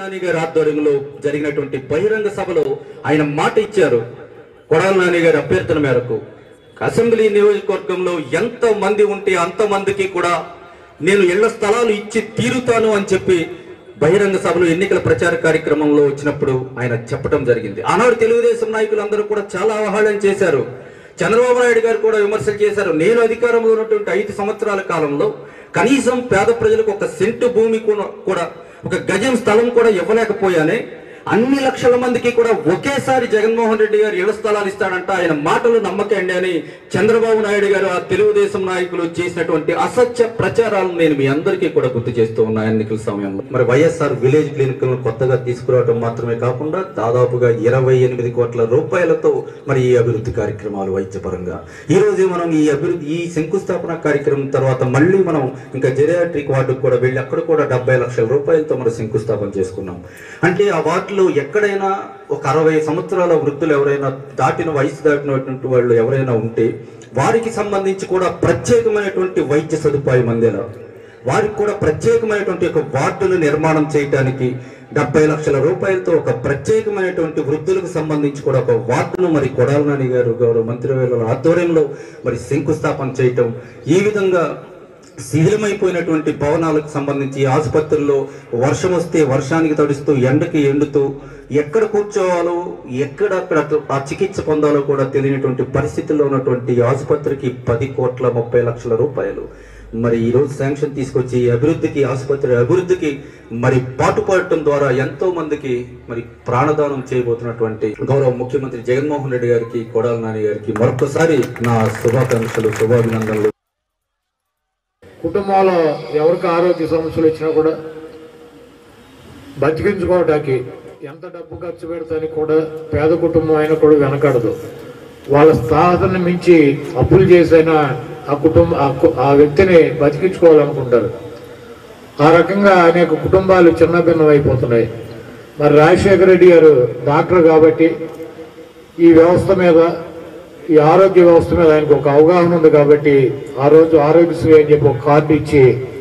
నాని గారి ఆధ్వర్యంలో జరిగినటువంటి బహిరంగ సభలో ఆయన మాట ఇచ్చారు కొడాల నాని గారి అభ్యర్థన మేరకు అసెంబ్లీ నియోజకవర్గంలో ఎంత మంది ఉంటే అంత మందికి కూడా నేను ఇళ్ల స్థలాలు ఇచ్చి తీరుతాను అని చెప్పి బహిరంగ సభలో ఎన్నికల ప్రచార కార్యక్రమంలో వచ్చినప్పుడు ఆయన చెప్పడం జరిగింది ఆనాడు తెలుగుదేశం నాయకులందరూ కూడా చాలా అవహేళన చేశారు చంద్రబాబు నాయుడు గారు కూడా విమర్శలు చేశారు నేను అధికారంలో ఉన్నటువంటి ఐదు సంవత్సరాల కాలంలో కనీసం పేద ప్రజలకు ఒక సెంటు భూమి కూడా- కూడా ఒక గజం స్థలం కూడా ఇవ్వలేకపోయానే అన్ని లక్షల మందికి కూడా ఒకేసారి జగన్మోహన్ రెడ్డి గారు ఇళ్ల స్థలాలు ఇస్తాడంట ఆయన మాటలు నమ్మకండి అని చంద్రబాబు నాయుడు గారు ఆ తెలుగుదేశం నాయకులు చేసినటువంటి అసత్య ప్రచారాలను నేను మీ అందరికీ కూడా గుర్తు చేస్తూ ఉన్నా ఎన్నికల సమయంలో మరి వైఎస్ఆర్ విలేజ్ క్లినిక్లను కొత్తగా తీసుకురావడం మాత్రమే కాకుండా దాదాపుగా ఇరవై ఎనిమిది కోట్ల రూపాయలతో మరి ఈ అభివృద్ధి కార్యక్రమాలు వైద్యపరంగా ఈ రోజు మనం ఈ అభివృద్ధి ఈ శంకుస్థాపన కార్యక్రమం తర్వాత మళ్ళీ మనం ఇంకా జెరియాట్రిక్ వార్డుకు కూడా వెళ్ళి అక్కడ కూడా డెబ్బై లక్షల రూపాయలతో మనం శంకుస్థాపన చేసుకున్నాం అంటే ఆ వార్డులో ఎక్కడైనా ఒక అరవై సంవత్సరాల వృద్ధులు ఎవరైనా దాటిన వయసు దాటినటువంటి వాళ్ళు ఎవరైనా ఉంటే వారికి సంబంధించి కూడా ప్రత్యేకమైనటువంటి వైద్య సదుపాయం అందేలా వారికి కూడా ప్రత్యేకమైనటువంటి ఒక వార్డును నిర్మాణం చేయడానికి డెబ్బై లక్షల రూపాయలతో ఒక ప్రత్యేకమైనటువంటి వృద్ధులకు సంబంధించి కూడా ఒక వార్డును మరి కొడాల నాని గారు గౌరవ మంత్రివేల ఆధ్వర్యంలో మరి శంకుస్థాపన చేయటం ఈ విధంగా శిథిలమైపోయినటువంటి భవనాలకు సంబంధించి ఆసుపత్రుల్లో వర్షం వస్తే వర్షానికి తడుస్తూ ఎండకి ఎండుతూ ఎక్కడ కూర్చోవాలో ఎక్కడ అక్కడ ఆ చికిత్స పొందాలో కూడా తెలియనటువంటి పరిస్థితుల్లో ఉన్నటువంటి ఆసుపత్రికి పది కోట్ల ముప్పై లక్షల రూపాయలు మరి ఈ రోజు శాంక్షన్ తీసుకొచ్చి ఈ అభివృద్ధికి ఆసుపత్రి అభివృద్ధికి మరి పాటుపడటం ద్వారా ఎంతో మందికి మరి ప్రాణదానం చేయబోతున్నటువంటి గౌరవ ముఖ్యమంత్రి జగన్మోహన్ రెడ్డి గారికి కొడాల నాని గారికి మరొకసారి నా శుభాకాంక్షలు శుభాభినందనలు కుటుంబంలో ఎవరికి ఆరోగ్య సమస్యలు వచ్చినా కూడా బతికించుకోవటానికి ఎంత డబ్బు ఖర్చు పెడతానికి కూడా పేద కుటుంబం అయినా కూడా వెనకడదు వాళ్ళ స్థాయిని మించి అప్పులు చేసైనా ఆ కుటుంబ ఆ కు- ఆ వ్యక్తిని బతికించుకోవాలనుకుంటారు ఆ రకంగా అనేక కుటుంబాలు చిన్న భిన్నం అయిపోతున్నాయి మరి రాజశేఖర రెడ్డి గారు డాక్టర్ కాబట్టి ఈ వ్యవస్థ మీద ఈ ఆరోగ్య వ్యవస్థ మీద ఆయనకు ఒక అవగాహన ఉంది కాబట్టి ఆ రోజు ఆరోగ్యశ్రీ అని చెప్పి ఒక కార్డు ఇచ్చి